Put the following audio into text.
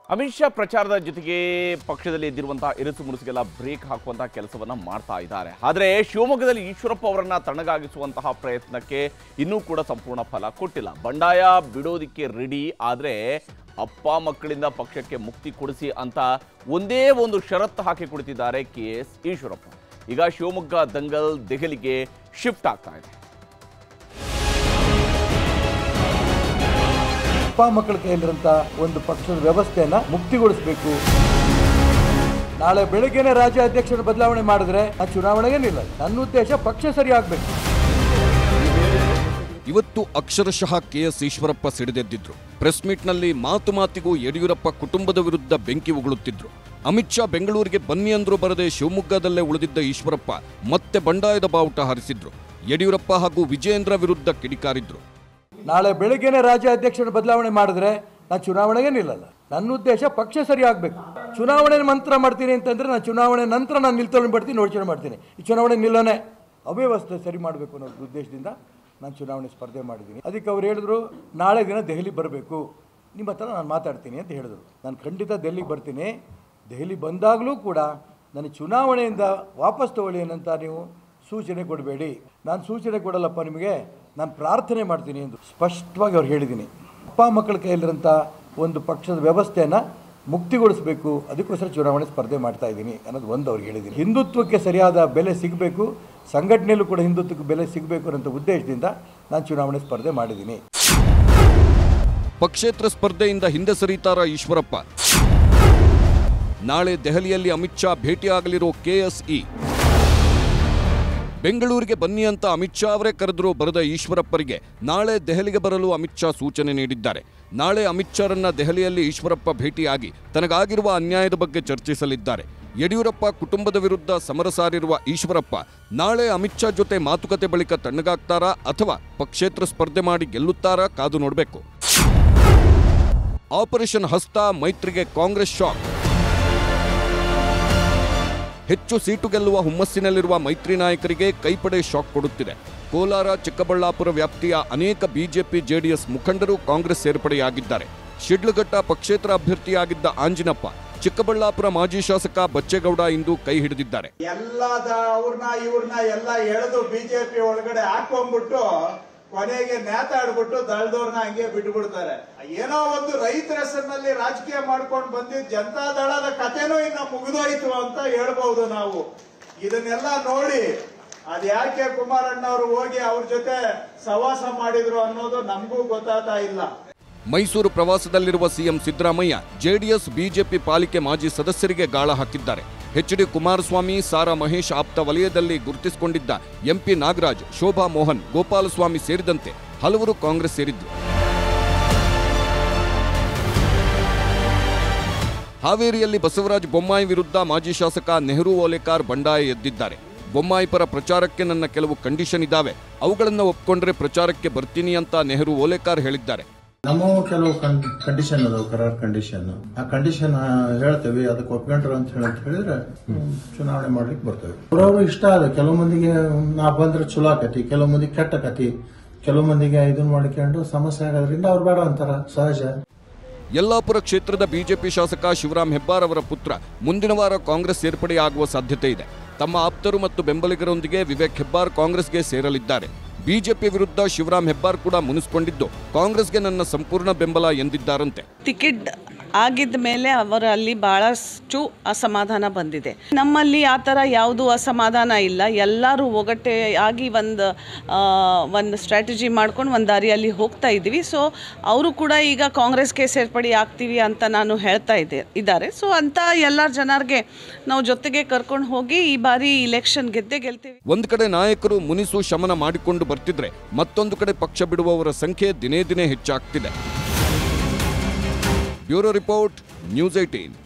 ಅಮಿತ್ ಶಾ ಪ್ರಚಾರದ ಜೊತೆಗೆ ಪಕ್ಷದಲ್ಲಿ ಇದ್ದಿರುವಂತಹ ಇರುಸು ಮುರುಸಿಗೆಲ್ಲ ಬ್ರೇಕ್ ಹಾಕುವಂತಹ ಕೆಲಸವನ್ನ ಮಾಡ್ತಾ ಇದ್ದಾರೆ ಆದರೆ ಶಿವಮೊಗ್ಗದಲ್ಲಿ ಈಶ್ವರಪ್ಪ ಅವರನ್ನ ತಣ್ಣಗಾಗಿಸುವಂತಹ ಪ್ರಯತ್ನಕ್ಕೆ ಇನ್ನೂ ಕೂಡ ಸಂಪೂರ್ಣ ಫಲ ಕೊಟ್ಟಿಲ್ಲ ಬಂಡಾಯ ಬಿಡೋದಿಕ್ಕೆ ರೆಡಿ ಆದರೆ ಅಪ್ಪ ಮಕ್ಕಳಿಂದ ಪಕ್ಷಕ್ಕೆ ಮುಕ್ತಿ ಕೊಡಿಸಿ ಅಂತ ಒಂದೇ ಒಂದು ಷರತ್ತು ಹಾಕಿ ಕುಳಿತಿದ್ದಾರೆ ಕೆ ಎಸ್ ಈಶ್ವರಪ್ಪ ಈಗ ಶಿವಮೊಗ್ಗ ದಂಗಲ್ ದೆಹಲಿಗೆ ಶಿಫ್ಟ್ ಆಗ್ತಾ ಇದೆ ಅಪ್ಪ ಮಕ್ಕಳ ಕೈಯಲ್ಲಿರುವಂಥ ಒಂದು ಪಕ್ಷದ ವ್ಯವಸ್ಥೆಯನ್ನ ಮುಕ್ತಿಗೊಳಿಸಬೇಕು ನಾಳೆ ಬೆಳಗ್ಗೆನೆ ರಾಜ್ಯ ಅಧ್ಯಕ್ಷರ ಬದಲಾವಣೆ ಮಾಡಿದ್ರೆ ಆ ಚುನಾವಣೆಗೆ ನಿಲ್ಲ ನನ್ನ ಉದ್ದೇಶ ಪಕ್ಷ ಸರಿ ಆಗ್ಬೇಕು ಇವತ್ತು ಅಕ್ಷರಶಃ ಕೆಎಸ್ ಈಶ್ವರಪ್ಪ ಸಿಡಿದೆದ್ದಿದ್ರು ಪ್ರೆಸ್ ಮೀಟ್ನಲ್ಲಿ ಮಾತು ಮಾತಿಗೂ ಯಡಿಯೂರಪ್ಪ ಕುಟುಂಬದ ವಿರುದ್ಧ ಬೆಂಕಿ ಉಗುಳುತ್ತಿದ್ರು ಅಮಿತ್ ಶಾ ಬೆಂಗಳೂರಿಗೆ ಬನ್ನಿ ಅಂದ್ರೂ ಬರದೆ ಶಿವಮೊಗ್ಗದಲ್ಲೇ ಉಳಿದಿದ್ದ ಈಶ್ವರಪ್ಪ ಮತ್ತೆ ಬಂಡಾಯದ ಬಾವುಟ ಹಾರಿಸಿದ್ರು ಯಡಿಯೂರಪ್ಪ ಹಾಗೂ ವಿಜಯೇಂದ್ರ ವಿರುದ್ಧ ಕಿಡಿಕಾರಿದ್ರು ನಾಳೆ ಬೆಳಗ್ಗೆನೆ ರಾಜ್ಯ ಅಧ್ಯಕ್ಷರ ಬದಲಾವಣೆ ಮಾಡಿದ್ರೆ ನಾನು ಚುನಾವಣೆಗೆ ನಿಲ್ಲಲ್ಲ ನನ್ನ ಉದ್ದೇಶ ಪಕ್ಷ ಸರಿ ಆಗ್ಬೇಕು ಚುನಾವಣೆ ಮಂತ್ರ ಮಾಡ್ತೀನಿ ಅಂತಂದ್ರೆ ನಾನು ಚುನಾವಣೆ ನಂತರ ನಾನು ನಿಲ್ತೊಳ್ಳಿ ಬರ್ತೀನಿ ಯೋಚನೆ ಮಾಡ್ತೀನಿ ಈ ಚುನಾವಣೆ ನಿಲ್ಲೋನೆ ಅವ್ಯವಸ್ಥೆ ಸರಿ ಮಾಡಬೇಕು ಅನ್ನೋ ಉದ್ದೇಶದಿಂದ ನಾನು ಚುನಾವಣೆ ಸ್ಪರ್ಧೆ ಮಾಡಿದ್ದೀನಿ ಅದಕ್ಕೆ ಅವ್ರು ಹೇಳಿದ್ರು ನಾಳೆ ದಿನ ದೆಹಲಿ ಬರಬೇಕು ನಿಮ್ಮ ಹತ್ರ ನಾನು ಮಾತಾಡ್ತೀನಿ ಅಂತ ಹೇಳಿದ್ರು ನಾನು ಖಂಡಿತ ದೆಹಲಿಗೆ ಬರ್ತೀನಿ ದೆಹಲಿ ಬಂದಾಗಲೂ ಕೂಡ ನನಗೆ ಚುನಾವಣೆಯಿಂದ ವಾಪಸ್ ತಗೊಳ್ಳಿ ಏನಂತ ನೀವು ಸೂಚನೆ ಕೊಡಬೇಡಿ ನಾನು ಸೂಚನೆ ಕೊಡಲ್ಲಪ್ಪ ನಿಮಗೆ ನಾನು ಪ್ರಾರ್ಥನೆ ಮಾಡ್ತೀನಿ ಎಂದು ಸ್ಪಷ್ಟವಾಗಿ ಅವ್ರು ಹೇಳಿದ್ದೀನಿ ಅಪ್ಪ ಮಕ್ಕಳ ಕೈಯಲ್ಲಿರೋಂಥ ಒಂದು ಪಕ್ಷದ ವ್ಯವಸ್ಥೆಯನ್ನು ಮುಕ್ತಿಗೊಳಿಸಬೇಕು ಅದಕ್ಕೋಸ್ಕರ ಚುನಾವಣೆ ಸ್ಪರ್ಧೆ ಮಾಡ್ತಾ ಇದ್ದೀನಿ ಅನ್ನೋದು ಒಂದು ಅವ್ರಿಗೆ ಹೇಳಿದ್ದೀನಿ ಹಿಂದುತ್ವಕ್ಕೆ ಸರಿಯಾದ ಬೆಲೆ ಸಿಗಬೇಕು ಸಂಘಟನೆಯಲ್ಲೂ ಕೂಡ ಹಿಂದುತ್ವಕ್ಕೆ ಬೆಲೆ ಸಿಗಬೇಕು ಅನ್ನೋ ಉದ್ದೇಶದಿಂದ ನಾನು ಚುನಾವಣೆ ಸ್ಪರ್ಧೆ ಮಾಡಿದ್ದೀನಿ ಪಕ್ಷೇತರ ಸ್ಪರ್ಧೆಯಿಂದ ಹಿಂದೆ ಸರಿತಾರ ಈಶ್ವರಪ್ಪ ನಾಳೆ ದೆಹಲಿಯಲ್ಲಿ ಅಮಿತ್ ಶಾ ಭೇಟಿಯಾಗಲಿರೋ ಕೆಎಸ್ಇ ಬೆಂಗಳೂರಿಗೆ ಬನ್ನಿ ಅಂತ ಅಮಿತ್ ಶಾ ಅವರೇ ಕರೆದರೂ ಬರದ ಈಶ್ವರಪ್ಪರಿಗೆ ನಾಳೆ ದೆಹಲಿಗೆ ಬರಲು ಅಮಿತ್ ಶಾ ಸೂಚನೆ ನೀಡಿದ್ದಾರೆ ನಾಳೆ ಅಮಿತ್ ಶಾರನ್ನ ದೆಹಲಿಯಲ್ಲಿ ಈಶ್ವರಪ್ಪ ಭೇಟಿಯಾಗಿ ತನಗಾಗಿರುವ ಅನ್ಯಾಯದ ಬಗ್ಗೆ ಚರ್ಚಿಸಲಿದ್ದಾರೆ ಯಡಿಯೂರಪ್ಪ ಕುಟುಂಬದ ವಿರುದ್ಧ ಸಮರ ಸಾರಿರುವ ಈಶ್ವರಪ್ಪ ನಾಳೆ ಅಮಿತ್ ಶಾ ಜೊತೆ ಮಾತುಕತೆ ಬಳಿಕ ತಣ್ಣಗಾಗ್ತಾರಾ ಅಥವಾ ಪಕ್ಷೇತರ ಸ್ಪರ್ಧೆ ಮಾಡಿ ಗೆಲ್ಲುತ್ತಾರಾ ಕಾದು ನೋಡಬೇಕು ಆಪರೇಷನ್ ಹಸ್ತ ಮೈತ್ರಿಗೆ ಕಾಂಗ್ರೆಸ್ ಶಾಕ್ ಹೆಚ್ಚು ಸೀಟು ಗೆಲ್ಲುವ ಹುಮ್ಮಸ್ಸಿನಲ್ಲಿರುವ ಮೈತ್ರಿ ನಾಯಕರಿಗೆ ಕೈಪಡೆ ಶಾಕ್ ಕೊಡುತ್ತಿದೆ ಕೋಲಾರ ಚಿಕ್ಕಬಳ್ಳಾಪುರ ವ್ಯಾಪ್ತಿಯ ಅನೇಕ ಬಿಜೆಪಿ ಜೆಡಿಎಸ್ ಮುಖಂಡರು ಕಾಂಗ್ರೆಸ್ ಸೇರ್ಪಡೆಯಾಗಿದ್ದಾರೆ ಶಿಡ್ಲಘಟ್ಟ ಪಕ್ಷೇತರ ಅಭ್ಯರ್ಥಿಯಾಗಿದ್ದ ಆಂಜಿನಪ್ಪ ಚಿಕ್ಕಬಳ್ಳಾಪುರ ಮಾಜಿ ಶಾಸಕ ಬಚ್ಚೇಗೌಡ ಇಂದು ಕೈ ಹಿಡಿದಿದ್ದಾರೆ ಎಲ್ಲದ ಅವ್ರನ್ನ ಇವ್ರನ್ನ ಎಲ್ಲ ಎಳೆದು ಬಿಜೆಪಿ ಒಳಗಡೆ ಹಾಕೊಂಡ್ಬಿಟ್ಟು ಕೊನೆಗೆ ನೇತಾಡ್ಬಿಟ್ಟು ದಳದವ್ರನ್ನ ಹಂಗೆ ಬಿಟ್ಬಿಡ್ತಾರೆ ಏನೋ ಒಂದು ರೈತರ ಹೆಸರಿನಲ್ಲಿ ರಾಜಕೀಯ ಮಾಡ್ಕೊಂಡು ಬಂದಿದ್ ಜನತಾ ದಳದ ಕಥೆನೂ ಇನ್ನ ಮುಗಿದೋಯ್ತು ಅಂತ ಹೇಳ್ಬಹುದು ನಾವು ಇದನ್ನೆಲ್ಲ ನೋಡಿ ಅದ್ ಯಾಕೆ ಕುಮಾರಣ್ಣವರು ಹೋಗಿ ಅವ್ರ ಜೊತೆ ಸವಾಸ ಮಾಡಿದ್ರು ಅನ್ನೋದು ನಮಗೂ ಗೊತ್ತಾಗ್ತಾ ಇಲ್ಲ ಮೈಸೂರು ಪ್ರವಾಸದಲ್ಲಿರುವ ಸಿಎಂ ಸಿದ್ದರಾಮಯ್ಯ ಜೆಡಿಎಸ್ ಬಿಜೆಪಿ ಪಾಲಿಕೆ ಮಾಜಿ ಸದಸ್ಯರಿಗೆ ಗಾಳ ಹಾಕಿದ್ದಾರೆ ಎಚ್ ಡಿ ಕುಮಾರಸ್ವಾಮಿ ಸಾರಾ ಮಹೇಶ್ ಆಪ್ತ ವಲಯದಲ್ಲಿ ಗುರುತಿಸಿಕೊಂಡಿದ್ದ ಎಂಪಿ ನಾಗರಾಜ್ ಶೋಭಾ ಮೋಹನ್ ಗೋಪಾಲಸ್ವಾಮಿ ಸೇರಿದಂತೆ ಹಲವರು ಕಾಂಗ್ರೆಸ್ ಸೇರಿದ್ರು ಹಾವೇರಿಯಲ್ಲಿ ಬಸವರಾಜ ಬೊಮ್ಮಾಯಿ ವಿರುದ್ಧ ಮಾಜಿ ಶಾಸಕ ನೆಹರು ಓಲೇಕಾರ್ ಬಂಡಾಯ ಎದ್ದಿದ್ದಾರೆ ಬೊಮ್ಮಾಯಿ ಪರ ಪ್ರಚಾರಕ್ಕೆ ನನ್ನ ಕೆಲವು ಕಂಡೀಷನ್ ಇದ್ದಾವೆ ಅವುಗಳನ್ನು ಒಪ್ಕೊಂಡ್ರೆ ಪ್ರಚಾರಕ್ಕೆ ಬರ್ತೀನಿ ಅಂತ ನೆಹರು ಓಲೇಕಾರ್ ಹೇಳಿದ್ದಾರೆ ನಮ್ಮ ಕೆಲವು ಕಂಡೀಷನ್ ಅದಾವ ಕರಾರ್ ಕಂಡೀಷನ್ ಆ ಕಂಡೀಷನ್ ಹೇಳ್ತೇವೆ ಅದಕ್ಕೆ ಒಪ್ಕೊಂಡ್ರು ಅಂತ ಹೇಳಿ ಅಂತ ಹೇಳಿದ್ರೆ ಚುನಾವಣೆ ಮಾಡ್ಲಿಕ್ಕೆ ಬರ್ತೇವೆ ಅವ್ರವ್ರು ಇಷ್ಟ ಅದ ಕೆಲವು ಮಂದಿಗೆ ನಾ ಬಂದ್ರೆ ಚಲೋ ಆಕತಿ ಕೆಲವು ಮಂದಿಗೆ ಕೆಟ್ಟ ಆಕತಿ ಕೆಲವು ಮಂದಿಗೆ ಇದನ್ನ ಮಾಡ್ಕೊಂಡು ಸಮಸ್ಯೆ ಆಗೋದ್ರಿಂದ ಅವ್ರು ಬೇಡ ಅಂತಾರ ಸಹಜ ಯಲ್ಲಾಪುರ ಕ್ಷೇತ್ರದ ಬಿಜೆಪಿ ಶಾಸಕ ಶಿವರಾಂ ಹೆಬ್ಬಾರ್ ಅವರ ಪುತ್ರ ಮುಂದಿನ ವಾರ ಕಾಂಗ್ರೆಸ್ ಸೇರ್ಪಡೆಯಾಗುವ ಸಾಧ್ಯತೆ ಇದೆ ತಮ್ಮ ಆಪ್ತರು ಮತ್ತು ಬೆಂಬಲಿಗರೊಂದಿಗೆ ವಿವೇಕ್ ಹೆಬ್ಬಾರ್ ಕಾಂಗ್ರೆಸ್ಗೆ ಸೇರಲಿದ್ದಾರೆ ಬಿಜೆಪಿ ವಿರುದ್ಧ ಶಿವರಾಂ ಹೆಬ್ಬಾರ್ ಕೂಡ ಮುನಿಸಿಕೊಂಡಿದ್ದು ಕಾಂಗ್ರೆಸ್ಗೆ ನನ್ನ ಸಂಪೂರ್ಣ ಬೆಂಬಲ ಎಂದಿದ್ದಾರಂತೆ ಟಿಕೆಟ್ ಆಗಿದ್ದ ಮೇಲೆ ಅವರ ಅಲ್ಲಿ ಭಾಳಷ್ಟು ಅಸಮಾಧಾನ ಬಂದಿದೆ ನಮ್ಮಲ್ಲಿ ಆ ಥರ ಯಾವುದೂ ಅಸಮಾಧಾನ ಇಲ್ಲ ಎಲ್ಲರೂ ಒಗಟ್ಟೆ ಆಗಿ ಒಂದು ಒಂದು ಸ್ಟ್ರಾಟಜಿ ಮಾಡ್ಕೊಂಡು ಒಂದು ದಾರಿಯಲ್ಲಿ ಹೋಗ್ತಾ ಇದ್ದೀವಿ ಸೊ ಅವರು ಕೂಡ ಈಗ ಕಾಂಗ್ರೆಸ್ಗೆ ಸೇರ್ಪಡೆ ಆಗ್ತೀವಿ ಅಂತ ನಾನು ಹೇಳ್ತಾ ಇದ್ದೆ ಇದ್ದಾರೆ ಸೊ ಅಂಥ ಎಲ್ಲ ಜನರಿಗೆ ನಾವು ಜೊತೆಗೆ ಕರ್ಕೊಂಡು ಹೋಗಿ ಈ ಬಾರಿ ಇಲೆಕ್ಷನ್ ಗೆದ್ದೇ ಗೆಲ್ತೀವಿ ಒಂದು ಕಡೆ ನಾಯಕರು ಮುನಿಸು ಶಮನ ಮಾಡಿಕೊಂಡು ಬರ್ತಿದ್ರೆ ಮತ್ತೊಂದು ಕಡೆ ಪಕ್ಷ ಬಿಡುವವರ ಸಂಖ್ಯೆ ದಿನೇ ದಿನೇ ಹೆಚ್ಚಾಗ್ತಿದೆ ಬ್ಯೂರೋ ರಿಪೋರ್ಟ್ ನ್ಯೂಸ್ ಏಟೀನ್